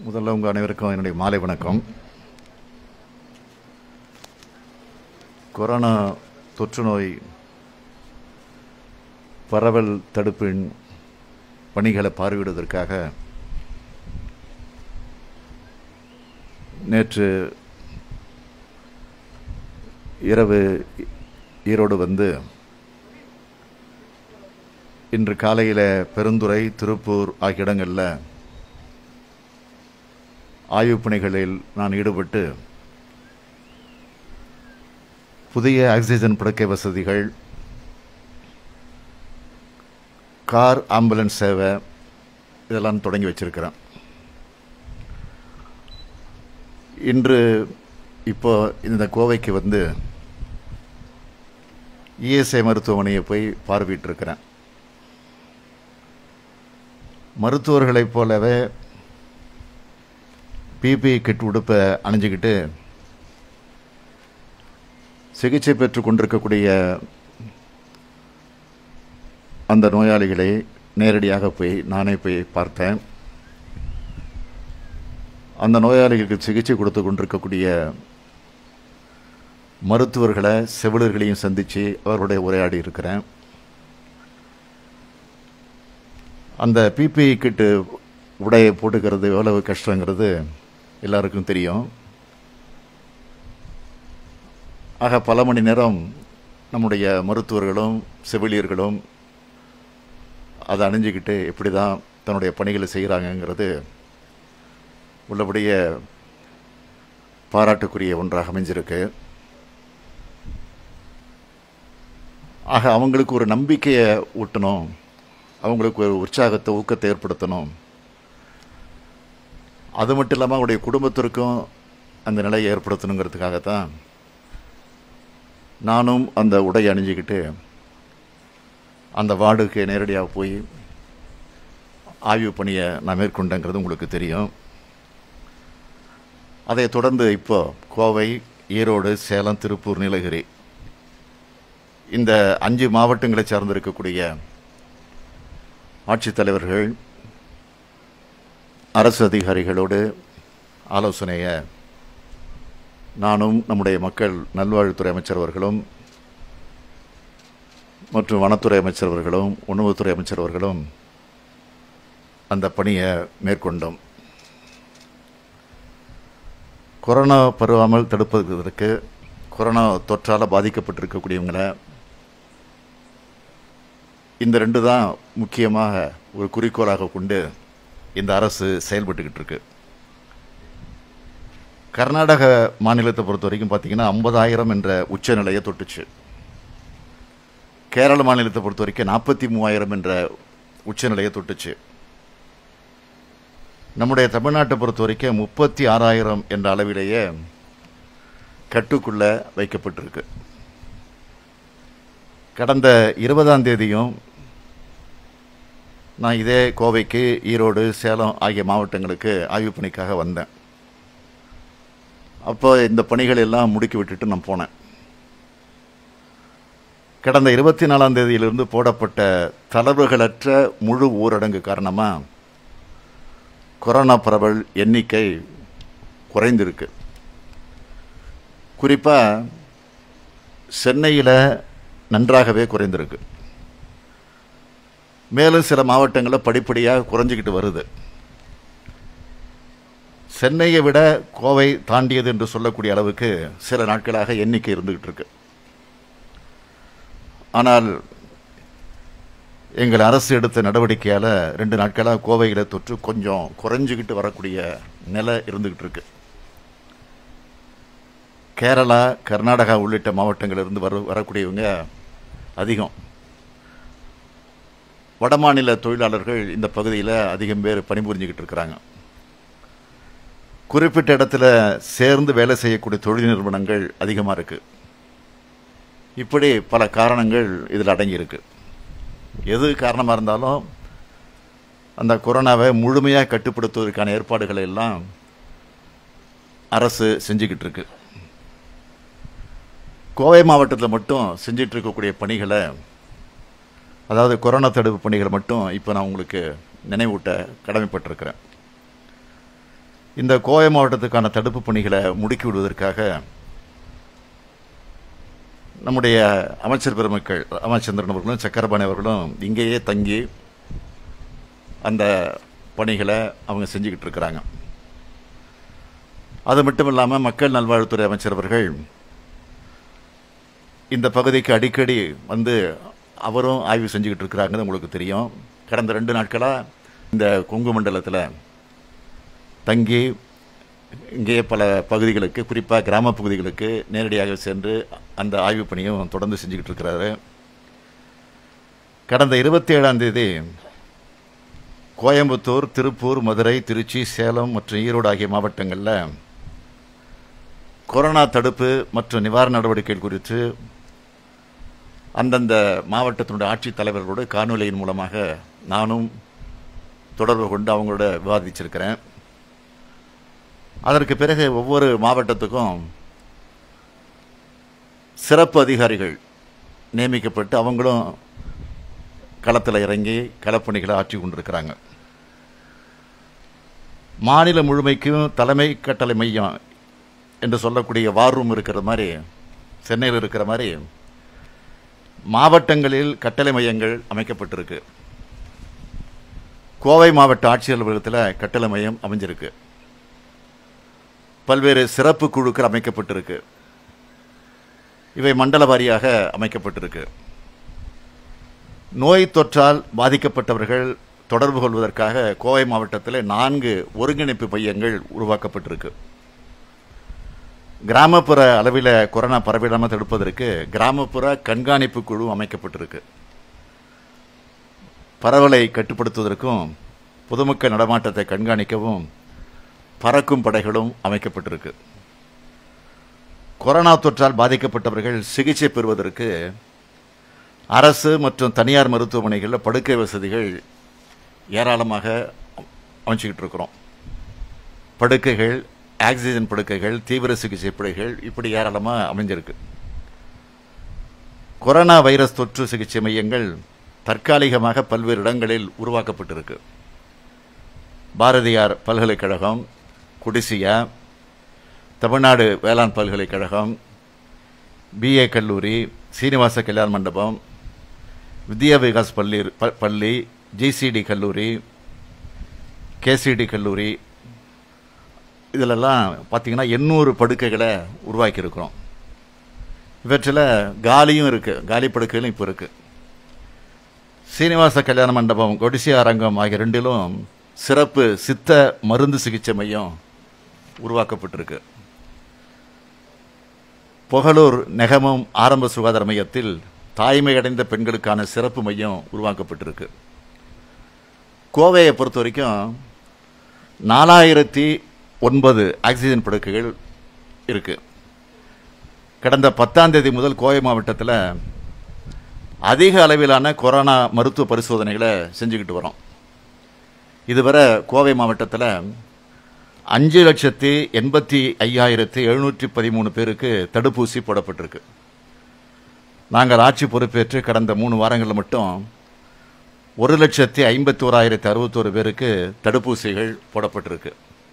முதல்ல உங்கள் அனைவருக்கும் என்னுடைய மாலை வணக்கம் கொரோனா தொற்று நோய் பரவல் தடுப்பின் பணிகளை பார்வையிடுவதற்காக நேற்று இரவு ஈரோடு வந்து இன்று காலையில் பெருந்துறை திருப்பூர் ஆகிய இடங்களில் ஆய்வுப் பணிகளில் நான் ஈடுபட்டு புதிய ஆக்சிஜன் படுக்கை வசதிகள் கார் ஆம்புலன்ஸ் சேவை இதெல்லாம் தொடங்கி வச்சிருக்கிறேன் இன்று இப்போ இந்த கோவைக்கு வந்து இஎஸ்ஐ மருத்துவமனையை போய் பார்வையிட்டிருக்கிறேன் மருத்துவர்களைப் போலவே பிபி கிட் உடுப்பை அணிஞ்சுக்கிட்டு சிகிச்சை பெற்று கொண்டிருக்கக்கூடிய அந்த நோயாளிகளை நேரடியாக போய் நானே போய் பார்த்தேன் அந்த நோயாளிகளுக்கு சிகிச்சை கொடுத்து கொண்டிருக்கக்கூடிய மருத்துவர்களை செவிலர்களையும் சந்தித்து அவர்களுடைய உரையாடி இருக்கிறேன் அந்த பிபி கிட்டு உடையை போட்டுக்கிறது எவ்வளவு கஷ்டங்கிறது எல்லாருக்கும் தெரியும் ஆக பல மணி நேரம் நம்முடைய மருத்துவர்களும் செவிலியர்களும் அதை அணிஞ்சிக்கிட்டு எப்படி தான் தன்னுடைய பணிகளை செய்கிறாங்கங்கிறது உள்ளபடியே பாராட்டுக்குரிய ஒன்றாக அமைஞ்சிருக்கு ஆக அவங்களுக்கு ஒரு நம்பிக்கையை ஊட்டணும் அவங்களுக்கு ஒரு உற்சாகத்தை ஊக்கத்தை ஏற்படுத்தணும் அது மட்டும் இல்லாமல் அவங்களுடைய குடும்பத்திற்கும் அந்த நிலையை ஏற்படுத்தணுங்கிறதுக்காகத்தான் நானும் அந்த உடையை அணிஞ்சிக்கிட்டு அந்த வார்டுக்கு நேரடியாக போய் ஆய்வு பணியை நான் மேற்கொண்டேங்கிறது உங்களுக்கு தெரியும் அதை தொடர்ந்து இப்போ கோவை ஈரோடு சேலம் திருப்பூர் நீலகிரி இந்த அஞ்சு மாவட்டங்களை சார்ந்திருக்கக்கூடிய ஆட்சித்தலைவர்கள் அரசு அதிகாரிகளோடு ஆலோசனையை நானும் நம்முடைய மக்கள் நல்வாழ்வுத்துறை அமைச்சர் அவர்களும் மற்றும் வனத்துறை அமைச்சர் அவர்களும் உணவுத்துறை அமைச்சர் அவர்களும் அந்த பணியை மேற்கொண்டோம் கொரோனா பரவாமல் தடுப்பதற்கு கொரோனா தொற்றால் பாதிக்கப்பட்டிருக்கக்கூடியவங்களை இந்த ரெண்டு தான் முக்கியமாக ஒரு குறிக்கோளாக கொண்டு இந்த அரசு செயல்பட்டுக்கிட்டு இருக்கு கர்நாடக மாநிலத்தை பொறுத்த வரைக்கும் பார்த்தீங்கன்னா ஐம்பதாயிரம் என்ற உச்ச நிலையை தொட்டுச்சு கேரள மாநிலத்தை பொறுத்த வரைக்கும் நாற்பத்தி மூவாயிரம் என்ற உச்சநிலையை தொட்டுச்சு நம்முடைய தமிழ்நாட்டை பொறுத்த வரைக்கும் முப்பத்தி ஆறாயிரம் என்ற அளவிலேயே கட்டுக்குள்ள வைக்கப்பட்டிருக்கு கடந்த இருபதாம் தேதியும் நான் இதே கோவைக்கு ஈரோடு சேலம் ஆகிய மாவட்டங்களுக்கு ஆய்வு பணிக்காக வந்தேன் அப்போ இந்த பணிகள் எல்லாம் முடுக்கி விட்டுட்டு நான் போனேன் கடந்த இருபத்தி நாலாம் தேதியிலிருந்து போடப்பட்ட தளர்வுகளற்ற முழு ஊரடங்கு காரணமாக கொரோனா பரவல் எண்ணிக்கை குறைந்திருக்கு குறிப்பாக சென்னையில் நன்றாகவே குறைந்திருக்கு மேலும் சில மாவட்டங்களில் படிப்படியாக குறைஞ்சிக்கிட்டு வருது சென்னையை விட கோவை தாண்டியது என்று சொல்லக்கூடிய அளவுக்கு சில நாட்களாக எண்ணிக்கை இருந்துகிட்டு இருக்கு ஆனால் எங்கள் அரசு எடுத்த நடவடிக்கையால் ரெண்டு நாட்களாக கோவையில் தொற்று கொஞ்சம் குறைஞ்சிக்கிட்டு வரக்கூடிய நிலை இருந்துக்கிட்டு இருக்கு கேரளா கர்நாடகா உள்ளிட்ட மாவட்டங்களிலிருந்து வர வரக்கூடியவங்க அதிகம் வடமாநில தொழிலாளர்கள் இந்த பகுதியில் அதிகம் பேர் பணிபுரிஞ்சுக்கிட்டு இருக்கிறாங்க குறிப்பிட்ட இடத்துல சேர்ந்து வேலை செய்யக்கூடிய தொழில் நிறுவனங்கள் அதிகமாக இருக்கு இப்படி பல காரணங்கள் இதில் அடங்கியிருக்கு எது காரணமாக இருந்தாலும் அந்த கொரோனாவை முழுமையாக கட்டுப்படுத்துவதற்கான ஏற்பாடுகளை எல்லாம் அரசு செஞ்சுக்கிட்டு இருக்கு கோவை மாவட்டத்தில் மட்டும் செஞ்சிட்டு இருக்கக்கூடிய பணிகளை அதாவது கொரோனா தடுப்பு பணிகளை மட்டும் இப்போ நான் உங்களுக்கு நினைவூட்ட கடமைப்பட்டிருக்கிறேன் இந்த கோவை மாவட்டத்துக்கான தடுப்பு பணிகளை முடுக்கி விடுவதற்காக நம்முடைய அமைச்சர் பெருமக்கள் ராமச்சந்திரன் அவர்களும் சக்கரபாணி அவர்களும் இங்கேயே தங்கி அந்த பணிகளை அவங்க செஞ்சுக்கிட்டு இருக்கிறாங்க அது மட்டும் இல்லாமல் மக்கள் நல்வாழ்வுத்துறை அமைச்சர் அவர்கள் இந்த பகுதிக்கு அடிக்கடி வந்து அவரும் ஆய்வு செஞ்சுக்கிட்டு இருக்கிறாங்கன்னு உங்களுக்கு தெரியும் கடந்த ரெண்டு நாட்களாக இந்த கொங்கு மண்டலத்தில் தங்கி இங்கே பல பகுதிகளுக்கு குறிப்பாக கிராம பகுதிகளுக்கு நேரடியாக சென்று அந்த ஆய்வுப் பணியும் தொடர்ந்து செஞ்சுக்கிட்டு இருக்கிறாரு கடந்த இருபத்தி ஏழாம் தேதி கோயம்புத்தூர் திருப்பூர் மதுரை திருச்சி சேலம் மற்றும் ஈரோடு ஆகிய மாவட்டங்களில் கொரோனா தடுப்பு மற்றும் நிவாரண நடவடிக்கைகள் குறித்து அந்தந்த மாவட்டத்தினுடைய ஆட்சித் தலைவர்களோடு காணொலியின் மூலமாக நானும் தொடர்பு கொண்டு அவங்களோட விவாதிச்சிருக்கிறேன் அதற்கு பிறகு ஒவ்வொரு மாவட்டத்துக்கும் சிறப்பு அதிகாரிகள் நியமிக்கப்பட்டு அவங்களும் களத்தில் இறங்கி களப்பணிகளை ஆற்றி கொண்டிருக்கிறாங்க மாநிலம் முழுமைக்கும் தலைமை கட்டளை மையம் என்று சொல்லக்கூடிய வார் ரூம் இருக்கிற மாதிரி சென்னையில் இருக்கிற மாதிரி மாவட்டங்களில் கட்டளை மையங்கள் அமைக்கப்பட்டிருக்கு கோவை மாவட்ட ஆட்சியர் அலுவலகத்தில் கட்டளை மையம் அமைஞ்சிருக்கு பல்வேறு சிறப்பு குழுக்கள் அமைக்கப்பட்டிருக்கு இவை மண்டல வாரியாக அமைக்கப்பட்டிருக்கு நோய் தொற்றால் பாதிக்கப்பட்டவர்கள் தொடர்பு கொள்வதற்காக கோவை மாவட்டத்தில் நான்கு ஒருங்கிணைப்பு மையங்கள் உருவாக்கப்பட்டிருக்கு கிராமப்புற அளவில் கொரோனா பரவிடாமல் தடுப்பதற்கு கிராமப்புற கண்காணிப்பு குழு அமைக்கப்பட்டிருக்கு பரவலை கட்டுப்படுத்துவதற்கும் பொதுமக்கள் நடமாட்டத்தை கண்காணிக்கவும் பறக்கும் படைகளும் அமைக்கப்பட்டிருக்கு கொரோனா தொற்றால் பாதிக்கப்பட்டவர்கள் சிகிச்சை பெறுவதற்கு அரசு மற்றும் தனியார் மருத்துவமனைகளில் படுக்கை வசதிகள் ஏராளமாக அமைச்சிக்கிட்டு இருக்கிறோம் படுக்கைகள் ஆக்சிஜன் படுக்கைகள் தீவிர சிகிச்சை படுக்கைகள் இப்படி ஏராளமாக அமைஞ்சிருக்கு கொரோனா வைரஸ் தொற்று சிகிச்சை மையங்கள் தற்காலிகமாக பல்வேறு இடங்களில் உருவாக்கப்பட்டிருக்கு பாரதியார் பல்கலைக்கழகம் குடிசியா தமிழ்நாடு வேளாண் பல்கலைக்கழகம் பிஏ கல்லூரி சீனிவாச கல்யாண மண்டபம் வித்யா விகாஸ் பள்ளி ப- பள்ளி ஜிசிடி கல்லூரி கேசிடி கல்லூரி இதிலெல்லாம் பார்த்தீங்கன்னா எண்ணூறு படுக்கைகளை உருவாக்கியிருக்கிறோம் இவற்றில் காலியும் இருக்குது காலி படுக்கைகளும் இப்போ இருக்குது சீனிவாச கல்யாண மண்டபம் கொடிசியா அரங்கம் ஆகிய ரெண்டிலும் சிறப்பு சித்த மருந்து சிகிச்சை மையம் உருவாக்கப்பட்டிருக்கு புகழூர் நெகமம் ஆரம்ப சுகாதார மையத்தில் தாய்மையடைந்த பெண்களுக்கான சிறப்பு மையம் உருவாக்கப்பட்டிருக்கு கோவையை பொறுத்த வரைக்கும் நாலாயிரத்தி ஒன்பது ஆக்சிஜன் படுக்கைகள் இருக்கு கடந்த பத்தாம் தேதி முதல் கோவை மாவட்டத்தில் அதிக அளவிலான கொரோனா மருத்துவ பரிசோதனைகளை செஞ்சுக்கிட்டு வரோம் இதுவரை கோவை மாவட்டத்தில் அஞ்சு லட்சத்தி எண்பத்தி ஐயாயிரத்தி எழுநூற்றி பதிமூணு பேருக்கு தடுப்பூசி போடப்பட்டிருக்கு நாங்கள் ஆட்சி பொறுப்பேற்று கடந்த மூணு வாரங்களில் மட்டும் ஒரு லட்சத்தி ஐம்பத்தி ஓராயிரத்தி அறுபத்தோரு பேருக்கு தடுப்பூசிகள் போடப்பட்டிருக்கு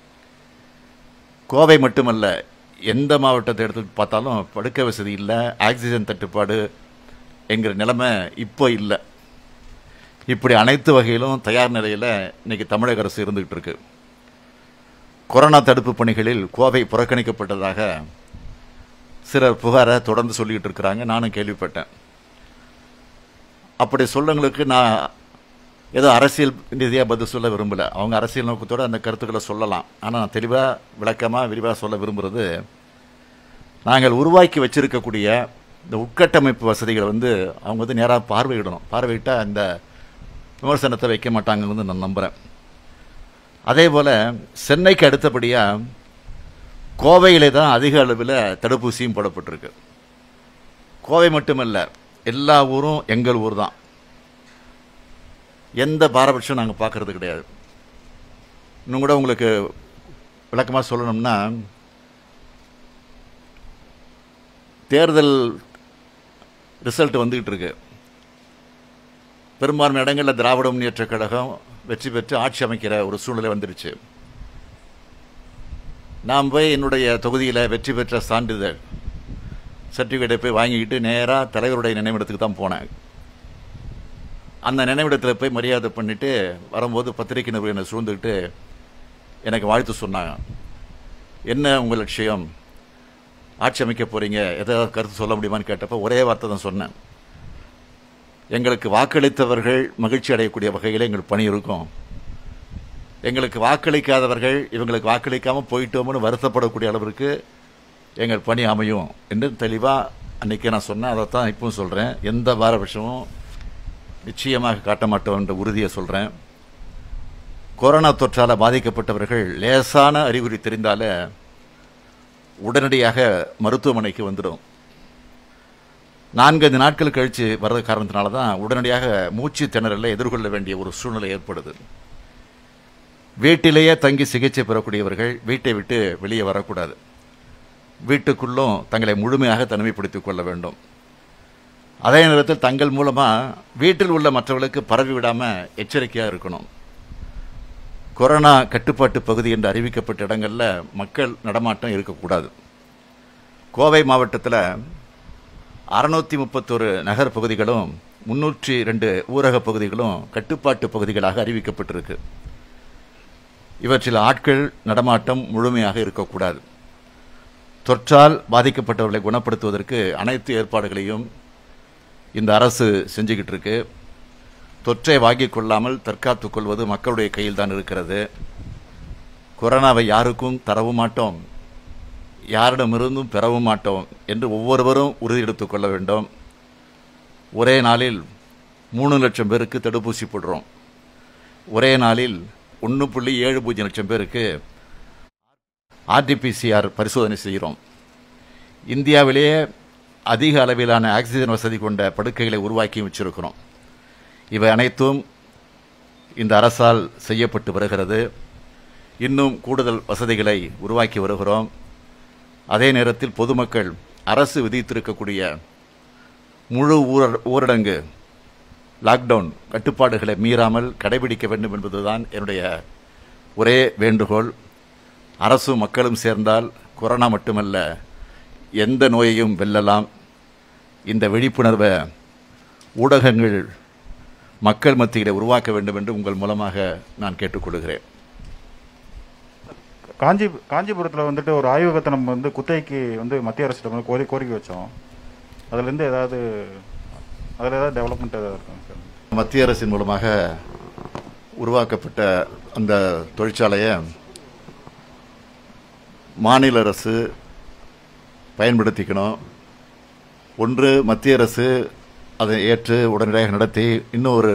கோவை மட்டுமல்ல எந்த மாவட்டத்தை எடுத்து பார்த்தாலும் படுக்கை வசதி இல்லை ஆக்சிஜன் தட்டுப்பாடு என்கிற நிலைமை இப்போ இல்லை இப்படி அனைத்து வகையிலும் தயார் நிலையில் இன்னைக்கு தமிழக அரசு இருந்துகிட்டு இருக்கு கொரோனா தடுப்பு பணிகளில் கோவை புறக்கணிக்கப்பட்டதாக சிலர் புகாரை தொடர்ந்து சொல்லிக்கிட்டு இருக்கிறாங்க நானும் கேள்விப்பட்டேன் அப்படி சொல்லங்களுக்கு நான் ஏதோ அரசியல் ரீதியாக பதில் சொல்ல விரும்பல அவங்க அரசியல் நோக்கத்தோடு அந்த கருத்துக்களை சொல்லலாம் ஆனால் நான் தெளிவாக விளக்கமாக விரிவாக சொல்ல விரும்புகிறது நாங்கள் உருவாக்கி வச்சிருக்கக்கூடிய இந்த உட்கட்டமைப்பு வசதிகளை வந்து அவங்க வந்து நேராக பார்வையிடணும் பார்வையிட்டால் இந்த விமர்சனத்தை வைக்க மாட்டாங்கன்னு வந்து நான் நம்புகிறேன் அதே போல் சென்னைக்கு அடுத்தபடியாக கோவையிலே தான் அதிக அளவில் தடுப்பூசியும் போடப்பட்டிருக்கு கோவை மட்டுமல்ல எல்லா ஊரும் எங்கள் ஊர் தான் எந்த பாரபட்சம் நாங்கள் பார்க்கறது கிடையாது இன்னும் கூட உங்களுக்கு விளக்கமாக சொல்லணும்னா தேர்தல் ரிசல்ட் வந்துக்கிட்டு இருக்கு பெரும்பான்மை இடங்களில் திராவிட முன்னேற்றக் கழகம் வெற்றி பெற்று ஆட்சி அமைக்கிற ஒரு சூழ்நிலை வந்துருச்சு நான் போய் என்னுடைய தொகுதியில் வெற்றி பெற்ற சான்றிதழ் சர்டிஃபிகேட்டை போய் வாங்கிக்கிட்டு நேராக தலைவருடைய நினைவிடத்துக்கு தான் போனேன் அந்த நினைவிடத்தில் போய் மரியாதை பண்ணிட்டு வரும்போது பத்திரிகை நிறுவனம் என்னை சூழ்ந்துக்கிட்டு எனக்கு வாழ்த்து சொன்னாங்க என்ன உங்கள் லட்சியம் ஆட்சி அமைக்க போகிறீங்க எதாவது கருத்து சொல்ல முடியுமான்னு கேட்டப்போ ஒரே வார்த்தை தான் சொன்னேன் எங்களுக்கு வாக்களித்தவர்கள் மகிழ்ச்சி அடையக்கூடிய வகையில் எங்கள் பணி இருக்கும் எங்களுக்கு வாக்களிக்காதவர்கள் இவங்களுக்கு வாக்களிக்காமல் போயிட்டோம்னு வருத்தப்படக்கூடிய அளவிற்கு எங்கள் பணி அமையும் என்று தெளிவாக அன்றைக்கி நான் சொன்னேன் அதை தான் இப்பவும் சொல்கிறேன் எந்த பாரபட்சமும் நிச்சயமாக காட்ட மாட்டோம் என்ற உறுதியை சொல்கிறேன் கொரோனா தொற்றால் பாதிக்கப்பட்டவர்கள் லேசான அறிகுறி தெரிந்தாலே உடனடியாக மருத்துவமனைக்கு வந்துடும் நான்கைந்து நாட்கள் கழித்து வர்றது காரணத்தினால தான் உடனடியாக மூச்சு திணறலை எதிர்கொள்ள வேண்டிய ஒரு சூழ்நிலை ஏற்படுது வீட்டிலேயே தங்கி சிகிச்சை பெறக்கூடியவர்கள் வீட்டை விட்டு வெளியே வரக்கூடாது வீட்டுக்குள்ளும் தங்களை முழுமையாக தனிமைப்படுத்திக் கொள்ள வேண்டும் அதே நேரத்தில் தங்கள் மூலமாக வீட்டில் உள்ள மற்றவர்களுக்கு பரவி விடாமல் எச்சரிக்கையாக இருக்கணும் கொரோனா கட்டுப்பாட்டு பகுதி என்று அறிவிக்கப்பட்ட இடங்களில் மக்கள் நடமாட்டம் இருக்கக்கூடாது கோவை மாவட்டத்தில் அறுநூத்தி முப்பத்தொரு நகர் பகுதிகளும் முன்னூற்றி ரெண்டு ஊரக பகுதிகளும் கட்டுப்பாட்டு பகுதிகளாக அறிவிக்கப்பட்டிருக்கு இவற்றில் ஆட்கள் நடமாட்டம் முழுமையாக இருக்கக்கூடாது தொற்றால் பாதிக்கப்பட்டவர்களை குணப்படுத்துவதற்கு அனைத்து ஏற்பாடுகளையும் இந்த அரசு செஞ்சுக்கிட்டு இருக்கு தொற்றை வாங்கிக் கொள்ளாமல் தற்காத்துக் கொள்வது மக்களுடைய கையில் தான் இருக்கிறது கொரோனாவை யாருக்கும் தரவும் மாட்டோம் யாரிடமிருந்தும் பெறவும் மாட்டோம் என்று ஒவ்வொருவரும் உறுதி எடுத்துக் கொள்ள வேண்டும் ஒரே நாளில் மூணு லட்சம் பேருக்கு தடுப்பூசி போடுறோம் ஒரே நாளில் ஒன்று புள்ளி ஏழு பூஜ்ஜியம் லட்சம் பேருக்கு ஆர்டிபிசிஆர் பரிசோதனை செய்கிறோம் இந்தியாவிலேயே அதிக அளவிலான ஆக்சிஜன் வசதி கொண்ட படுக்கைகளை உருவாக்கி வச்சிருக்கிறோம் இவை அனைத்தும் இந்த அரசால் செய்யப்பட்டு வருகிறது இன்னும் கூடுதல் வசதிகளை உருவாக்கி வருகிறோம் அதே நேரத்தில் பொதுமக்கள் அரசு விதித்திருக்கக்கூடிய முழு ஊர ஊரடங்கு லாக்டவுன் கட்டுப்பாடுகளை மீறாமல் கடைபிடிக்க வேண்டும் என்பதுதான் என்னுடைய ஒரே வேண்டுகோள் அரசும் மக்களும் சேர்ந்தால் கொரோனா மட்டுமல்ல எந்த நோயையும் வெல்லலாம் இந்த விழிப்புணர்வை ஊடகங்கள் மக்கள் மத்தியில் உருவாக்க வேண்டும் என்று உங்கள் மூலமாக நான் கேட்டுக்கொள்கிறேன் காஞ்சி காஞ்சிபுரத்தில் வந்துட்டு ஒரு ஆய்வகத்தை நம்ம வந்து குத்தகைக்கு வந்து மத்திய அரசிடம் வந்து கோரி கோரிக்கை வச்சோம் அதுலேருந்து ஏதாவது அதில் ஏதாவது டெவலப்மெண்ட் ஏதாவது இருக்காங்க சார் மத்திய அரசின் மூலமாக உருவாக்கப்பட்ட அந்த தொழிற்சாலையை மாநில அரசு பயன்படுத்திக்கணும் ஒன்று மத்திய அரசு அதை ஏற்று உடனடியாக நடத்தி இன்னும் ஒரு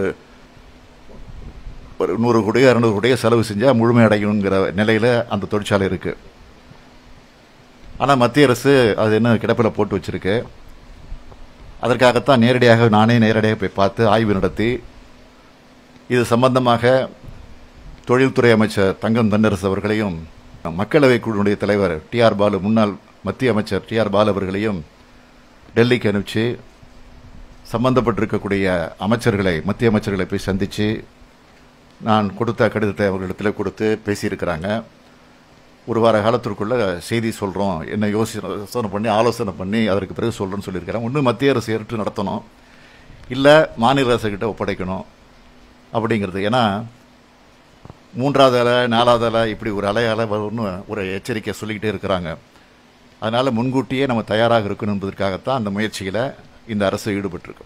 ஒரு நூறு கோடியோ இரநூறு கோடியோ செலவு செஞ்சால் முழுமையடையுங்கிற நிலையில் அந்த தொழிற்சாலை இருக்குது ஆனால் மத்திய அரசு அது என்ன கிடப்பில் போட்டு வச்சிருக்கு அதற்காகத்தான் நேரடியாக நானே நேரடியாக போய் பார்த்து ஆய்வு நடத்தி இது சம்பந்தமாக தொழில்துறை அமைச்சர் தங்கம் தென்னரசு அவர்களையும் மக்களவை குழுவுடைய தலைவர் டி ஆர் பாலு முன்னாள் மத்திய அமைச்சர் டி ஆர் பாலு அவர்களையும் டெல்லிக்கு அனுப்பிச்சு சம்பந்தப்பட்டிருக்கக்கூடிய அமைச்சர்களை மத்திய அமைச்சர்களை போய் சந்தித்து நான் கொடுத்த கடிதத்தை அவர்களிடத்தில் கொடுத்து பேசியிருக்கிறாங்க ஒரு வார காலத்திற்குள்ள செய்தி சொல்கிறோம் என்ன யோசனை பண்ணி ஆலோசனை பண்ணி அதற்கு பிறகு சொல்கிறேன்னு சொல்லியிருக்கிறேன் ஒன்று மத்திய அரசு ஏற்று நடத்தணும் இல்லை மாநில அரசுக்கிட்ட ஒப்படைக்கணும் அப்படிங்கிறது ஏன்னா மூன்றாவது அலை நாலாவது அலை இப்படி ஒரு அலை அலை வரும்னு ஒரு எச்சரிக்கை சொல்லிக்கிட்டே இருக்கிறாங்க அதனால் முன்கூட்டியே நம்ம தயாராக இருக்கணும் என்பதற்காகத்தான் அந்த முயற்சியில் இந்த அரசு ஈடுபட்டிருக்கு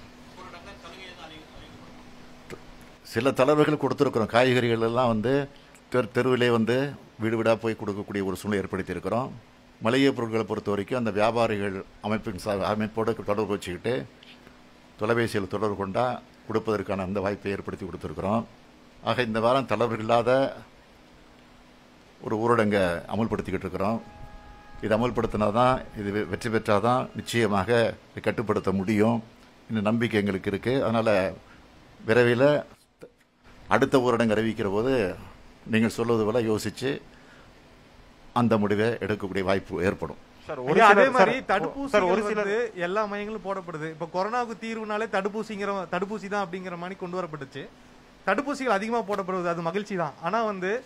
சில தளர்வுகள் கொடுத்துருக்குறோம் காய்கறிகள் எல்லாம் வந்து தெரு தெருவிலே வந்து வீடு வீடாக போய் கொடுக்கக்கூடிய ஒரு சூழ்நிலை ஏற்படுத்தியிருக்கிறோம் மளிகை பொருட்களை பொறுத்த வரைக்கும் அந்த வியாபாரிகள் அமைப்பின் சா அமைப்போடு தொடர்பு வச்சுக்கிட்டு தொலைபேசியில் தொடர்பு கொண்டா கொடுப்பதற்கான அந்த வாய்ப்பை ஏற்படுத்தி கொடுத்துருக்குறோம் ஆக இந்த வாரம் தளர்வுகள் இல்லாத ஒரு ஊரடங்கை அமல்படுத்திக்கிட்டு இருக்கிறோம் இது அமல்படுத்தினா தான் இது வெ- வெற்றி பெற்றால் தான் நிச்சயமாக இதை கட்டுப்படுத்த முடியும் இந்த நம்பிக்கை எங்களுக்கு இருக்குது அதனால் விரைவில் அடுத்த ஊரடங்கு அறிவிக்கிற போது நீங்கள் சொல்வது போல யோசித்து அந்த முடிவை எடுக்கக்கூடிய வாய்ப்பு ஏற்படும் சார் ஐயா, அதே சிலர் மாதிரி சார், தடுப்பூசி சார் ஒரு சிலர் வந்து எல்லா மையங்களும் போடப்படுது இப்போ கொரோனாவுக்கு தீர்வுனாலே தடுப்பூசிங்கிற தடுப்பூசி தான் அப்படிங்கிற மாதிரி கொண்டு வரப்பட்டுச்சு தடுப்பூசிகள் அதிகமாக போடப்படுவது அது மகிழ்ச்சி தான் ஆனால் வந்து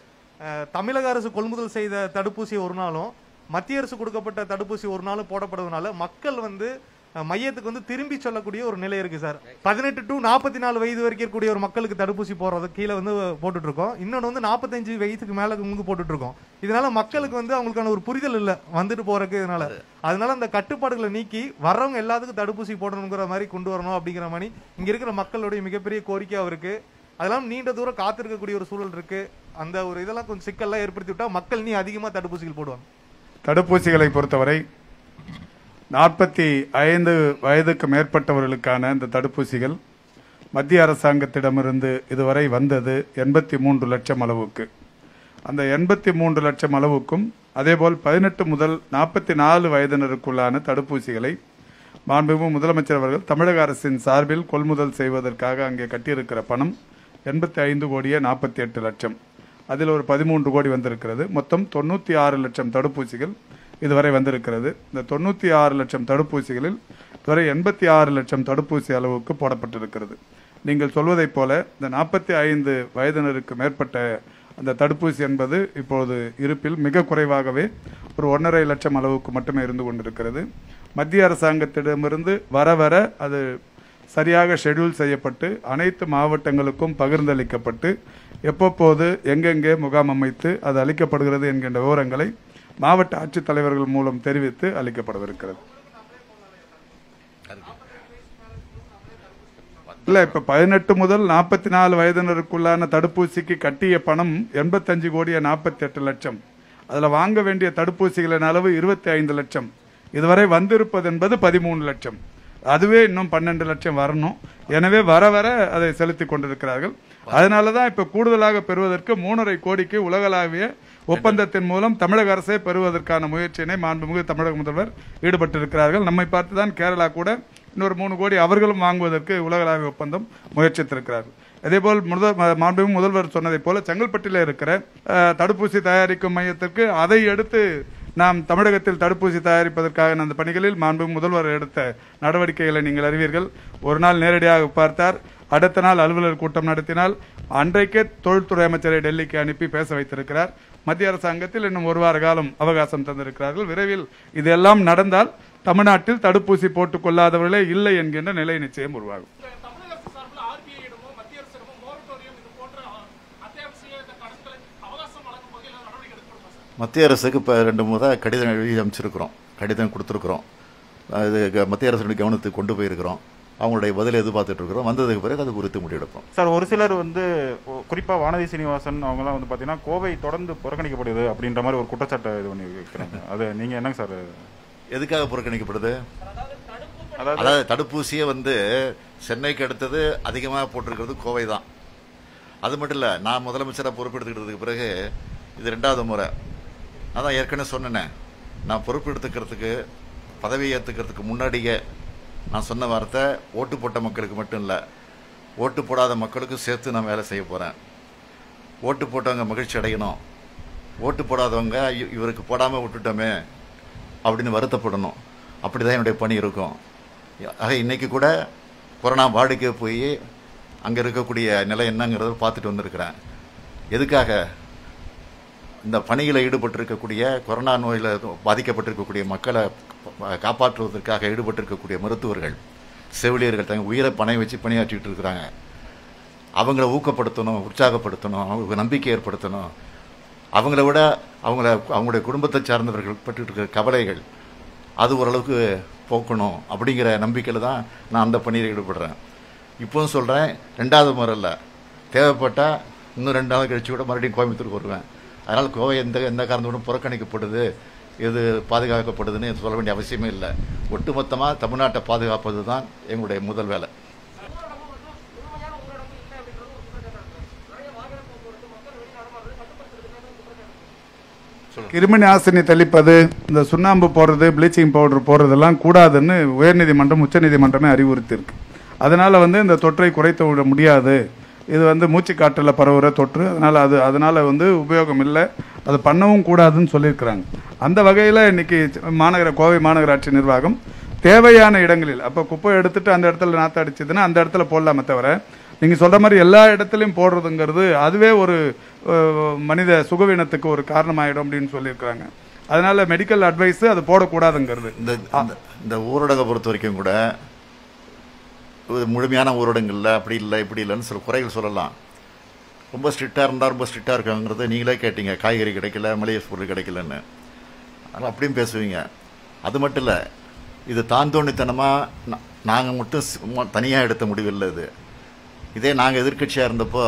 அஹ், தமிழக அரசு கொள்முதல் செய்த தடுப்பூசி ஒரு நாளும் மத்திய அரசு கொடுக்கப்பட்ட தடுப்பூசி ஒரு நாளும் போடப்படுவதனால மக்கள் வந்து அஹ், மையத்துக்கு வந்து திரும்பி சொல்லக்கூடிய ஒரு நிலை இருக்கு சார் பதினெட்டு டு நாற்பத்தி நாலு வயது வரைக்கும் இருக்கக்கூடிய ஒரு மக்களுக்கு தடுப்பூசி போடுறது கீழே வந்து போட்டுட்டு இருக்கோம் இன்னொன்று வந்து நாற்பத்தஞ்சு வயசுக்கு மேல முங்கு போட்டுட்டு இருக்கோம் இதனால மக்களுக்கு வந்து அவங்களுக்கான ஒரு புரிதல் இல்லை வந்துட்டு போறதுக்கு இதனால அதனால அந்த கட்டுப்பாடுகளை நீக்கி வர்றவங்க எல்லாத்துக்கும் தடுப்பூசி போடணுங்கிற மாதிரி கொண்டு வரணும் அப்படிங்கிற மாதிரி இங்க இருக்கிற மக்களுடைய மிகப்பெரிய கோரிக்கையா இருக்கு அதெல்லாம் நீண்ட தூரம் காத்திருக்கக்கூடிய ஒரு சூழல் இருக்கு அந்த ஒரு இதெல்லாம் கொஞ்சம் சிக்கல்லாம் ஏற்படுத்தி விட்டா மக்கள் நீ அதிகமா தடுப்பூசிகள் போடுவாங்க தடுப்பூசிகளை பொறுத்தவரை நாற்பத்தி ஐந்து வயதுக்கு மேற்பட்டவர்களுக்கான இந்த தடுப்பூசிகள் மத்திய அரசாங்கத்திடமிருந்து இதுவரை வந்தது எண்பத்தி மூன்று லட்சம் அளவுக்கு அந்த எண்பத்தி மூன்று லட்சம் அளவுக்கும் அதேபோல் பதினெட்டு முதல் நாற்பத்தி நாலு வயதினருக்குள்ளான தடுப்பூசிகளை மாண்புமிகு முதலமைச்சர் அவர்கள் தமிழக அரசின் சார்பில் கொள்முதல் செய்வதற்காக அங்கே கட்டியிருக்கிற பணம் எண்பத்தி ஐந்து கோடியே நாற்பத்தி எட்டு லட்சம் அதில் ஒரு பதிமூன்று கோடி வந்திருக்கிறது மொத்தம் தொண்ணூற்றி ஆறு லட்சம் தடுப்பூசிகள் இதுவரை வந்திருக்கிறது இந்த தொண்ணூற்றி ஆறு லட்சம் தடுப்பூசிகளில் இதுவரை எண்பத்தி ஆறு லட்சம் தடுப்பூசி அளவுக்கு போடப்பட்டிருக்கிறது நீங்கள் சொல்வதைப் போல இந்த நாற்பத்தி ஐந்து வயதினருக்கு மேற்பட்ட அந்த தடுப்பூசி என்பது இப்பொழுது இருப்பில் மிக குறைவாகவே ஒரு ஒன்றரை லட்சம் அளவுக்கு மட்டுமே இருந்து கொண்டிருக்கிறது மத்திய அரசாங்கத்திடமிருந்து வர வர அது சரியாக ஷெட்யூல் செய்யப்பட்டு அனைத்து மாவட்டங்களுக்கும் பகிர்ந்தளிக்கப்பட்டு எப்பப்போது எங்கெங்கே முகாம் அமைத்து அது அளிக்கப்படுகிறது என்கின்ற விவரங்களை மாவட்ட ஆட்சித்தலைவர்கள் மூலம் தெரிவித்து அளிக்கப்படவிருக்கிறது இல்ல இப்ப பதினெட்டு முதல் நாற்பத்தி நாலு வயதினருக்குள்ளான தடுப்பூசிக்கு கட்டிய பணம் எண்பத்தஞ்சு கோடியே நாற்பத்தி எட்டு லட்சம் அதுல வாங்க வேண்டிய தடுப்பூசிகளின் அளவு இருபத்தி ஐந்து லட்சம் இதுவரை வந்திருப்பது என்பது பதிமூணு லட்சம் அதுவே இன்னும் பன்னெண்டு லட்சம் வரணும் எனவே வர வர அதை செலுத்தி கொண்டிருக்கிறார்கள் அதனால தான் இப்ப கூடுதலாக பெறுவதற்கு மூணரை கோடிக்கு உலகளாவிய ஒப்பந்தத்தின் மூலம் தமிழக அரசே பெறுவதற்கான முயற்சியினை மாண்புமிகு தமிழக முதல்வர் ஈடுபட்டிருக்கிறார்கள் நம்மை பார்த்து தான் கேரளா கூட இன்னொரு மூணு கோடி அவர்களும் வாங்குவதற்கு உலகளாவிய ஒப்பந்தம் முயற்சித்திருக்கிறார்கள் அதேபோல் முதல் மாண்புமிகு முதல்வர் சொன்னதைப் போல செங்கல்பட்டில் இருக்கிற அஹ், தடுப்பூசி தயாரிக்கும் மையத்திற்கு அதை எடுத்து நாம் தமிழகத்தில் தடுப்பூசி தயாரிப்பதற்காக அந்த பணிகளில் மாண்புமிகு முதல்வர் எடுத்த நடவடிக்கைகளை நீங்கள் அறிவீர்கள் ஒரு நாள் நேரடியாக பார்த்தார் அடுத்த நாள் அலுவலர் கூட்டம் நடத்தினால் அன்றைக்கே தொழில்துறை அமைச்சரை டெல்லிக்கு அனுப்பி பேச வைத்திருக்கிறார் மத்திய அரசாங்கத்தில் இன்னும் ஒரு வார காலம் அவகாசம் தந்திருக்கிறார்கள் விரைவில் இதெல்லாம் நடந்தால் தமிழ்நாட்டில் தடுப்பூசி போட்டுக் கொள்ளாதவர்களே இல்லை என்கின்ற நிலை நிச்சயம் உருவாகும் தமிழக அரசு சார்பில் ஆர்பிஐயிடமோ மத்திய அரசிடமோ மோரட்டோரியம் இது போன்ற அ- அத்தியாவசிய இந்த கடன்களை அவகாசம் வழங்கும் வகையில் நடவடிக்கை எடுக்கப்படுமா சார் மத்திய அரசுக்கு இப்போ ரெண்டு முறை கடிதம் எழுதி அமைச்சிருக்கிறோம் கடிதம் கொடுத்துருக்குறோம் இது க- மத்திய அரசுடைய கவனத்துக்கு கொண்டு போயிருக்கிறோம் அவங்களுடைய பதில் எதிர்பார்த்துட்டு இருக்கிறோம் வந்ததுக்கு பிறகு அது குறித்து முடிவெடுப்போம் சார் ஒரு சிலர் வந்து ஒ- குறிப்பா வானதி சீனிவாசன் அவங்கலாம் வந்து பாத்தீங்கன்னா கோவை தொடர்ந்து புறக்கணிக்கப்படுது அப்படின்ற மாதிரி ஒரு குற்றச்சாட்டை இது பண்ணி வைக்கிறாங்க அது நீங்க என்னங்க சார் எதுக்காக புறக்கணிக்கப்படுது அதாவது அதாவது தடுப்பூசியை வந்து சென்னைக்கு அடுத்தது அதிகமாக போட்டிருக்கிறது கோவை தான் அது மட்டும் இல்லை நான் முதலமைச்சராக பொறுப்பெடுத்துக்கிட்டதுக்கு பிறகு இது ரெண்டாவது முறை அதான் ஏற்கனவே சொன்னேனே நான் பொறுப்பெடுத்துக்கிறதுக்கு பதவி ஏற்றுக்கிறதுக்கு முன்னாடியே நான் சொன்ன வார்த்தை ஓட்டு போட்ட மக்களுக்கு மட்டும் இல்லை ஓட்டு போடாத மக்களுக்கும் சேர்த்து நான் வேலை செய்ய போகிறேன் ஓட்டு போட்டவங்க மகிழ்ச்சி அடையணும் ஓட்டு போடாதவங்க இ- இவருக்கு போடாமல் விட்டுட்டோமே அப்படின்னு வருத்தப்படணும் அப்படி தான் என்னுடைய பணி இருக்கும் ஆக இன்னைக்கு கூட கொரோனா வார்டுக்கே போய் அங்கே இருக்கக்கூடிய நிலை என்னங்கிறத பார்த்துட்டு வந்திருக்கிறேன் எதுக்காக இந்த பணியில் ஈடுபட்டிருக்கக்கூடிய கொரோனா நோயில் பாதிக்கப்பட்டிருக்கக்கூடிய மக்களை ப- காப்பாற்றுவதற்காக ஈடுபட்டிருக்கக்கூடிய மருத்துவர்கள் செவிலியர்கள் தங்க உயிரை பணம் வச்சு பணியாற்றிட்டு இருக்கிறாங்க அவங்கள ஊக்கப்படுத்தணும் உற்சாகப்படுத்தணும் அவங்களுக்கு நம்பிக்கை ஏற்படுத்தணும் அவங்கள விட அவங்கள அவங்களுடைய குடும்பத்தை சார்ந்தவர்கள் பட்டு இருக்கிற கவலைகள் அது ஓரளவுக்கு போக்கணும் அப்படிங்கிற நம்பிக்கையில் தான் நான் அந்த பணியில் ஈடுபடுறேன் இப்போவும் சொல்கிறேன் ரெண்டாவது முறை இல்லை தேவைப்பட்டால் இன்னும் ரெண்டு நாள் கழிச்சு கூட மறுபடியும் கோயம்புத்தூருக்கு வருவேன் அதனால் கோவை எந்த எந்த காரணத்தோடும் புறக்கணிக்கப்படுது இது பாதுகாக்கப்படுதுன்னு சொல்ல வேண்டிய அவசியமே இல்லை ஒட்டுமொத்தமாக தமிழ்நாட்டை பாதுகாப்பது தான் எங்களுடைய முதல் வேலை கிருமி நாசினி தெளிப்பது இந்த சுண்ணாம்பு போடுறது ப்ளீச்சிங் பவுடர் போடுறதெல்லாம் கூடாதுன்னு உயர்நீதிமன்றம் உச்சநீதிமன்றமே அறிவுறுத்தியிருக்கு அதனால வந்து இந்த தொற்றை குறைத்து விட முடியாது இது வந்து மூச்சு காற்றில் பரவுற தொற்று அதனால அது அதனால வந்து உபயோகம் இல்லை அது பண்ணவும் கூடாதுன்னு சொல்லியிருக்கிறாங்க அந்த வகையில் இன்னைக்கு மாநகர கோவை மாநகராட்சி நிர்வாகம் தேவையான இடங்களில் அப்போ குப்பை எடுத்துட்டு அந்த இடத்துல நாற்று அடிச்சதுன்னா அந்த இடத்துல போடலாமே தவிர நீங்க சொல்ற மாதிரி எல்லா இடத்துலயும் போடுறதுங்கிறது அதுவே ஒரு அஹ், மனித சுகவீனத்துக்கு ஒரு காரணமாயிடும் அப்படின்னு சொல்லியிருக்கிறாங்க அதனால மெடிக்கல் அட்வைஸ் அது போடக்கூடாதுங்கிறது இந்த இந்த- இந்த ஊரடங்கை பொறுத்த வரைக்கும் கூட இது முழுமையான ஊரடங்கு அப்படி இல்லை இப்படி இல்லைன்னு சில குறைகள் சொல்லலாம் ரொம்ப ஸ்ட்ரிக்டாக இருந்தால் ரொம்ப ஸ்ட்ரிக்டாக இருக்காங்கிறத நீங்களே கேட்டீங்க காய்கறி கிடைக்கல மளிகை பொருள் கிடைக்கலன்னு ஆனால் அப்படியும் பேசுவீங்க அது மட்டும் இல்லை இது தாந்தோணித்தனமாக நாங்கள் மட்டும் தனியாக எடுத்த முடிவில்லை இது இதே நாங்கள் எதிர்க்கட்சியாக இருந்தப்போ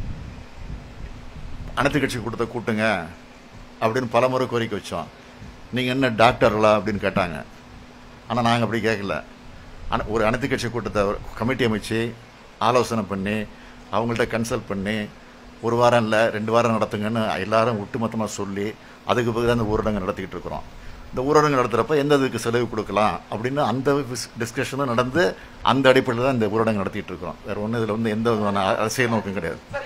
அனைத்து கட்சி கூட்டத்தை கூட்டுங்க அப்படின்னு பலமுறை கோரிக்கை வச்சோம் நீங்கள் என்ன டாக்டர்களா அப்படின்னு கேட்டாங்க ஆனால் நாங்கள் அப்படி கேட்கல ஆனால் ஒரு அனைத்து கட்சி கூட்டத்தை கமிட்டி அமைச்சு ஆலோசனை பண்ணி அவங்கள்ட்ட கன்சல்ட் பண்ணி ஒரு வாரம் இல்லை ரெண்டு வாரம் நடத்துங்கன்னு எல்லாரும் ஒட்டுமொத்தமாக சொல்லி அதுக்கு பிறகு தான் இந்த ஊரடங்கு நடத்திக்கிட்டு இருக்கிறோம் இந்த ஊரடங்கு நடத்துகிறப்ப எந்த இதுக்கு செலவு கொடுக்கலாம் அப்படின்னு அந்த டிஸ்கஷனும் நடந்து அந்த அடிப்படையில் தான் இந்த ஊரடங்கு நடத்திட்டு இருக்கிறோம் வேறு ஒன்றும் இதில் வந்து எந்த விதமான அரசியல் நோக்கம் கிடையாது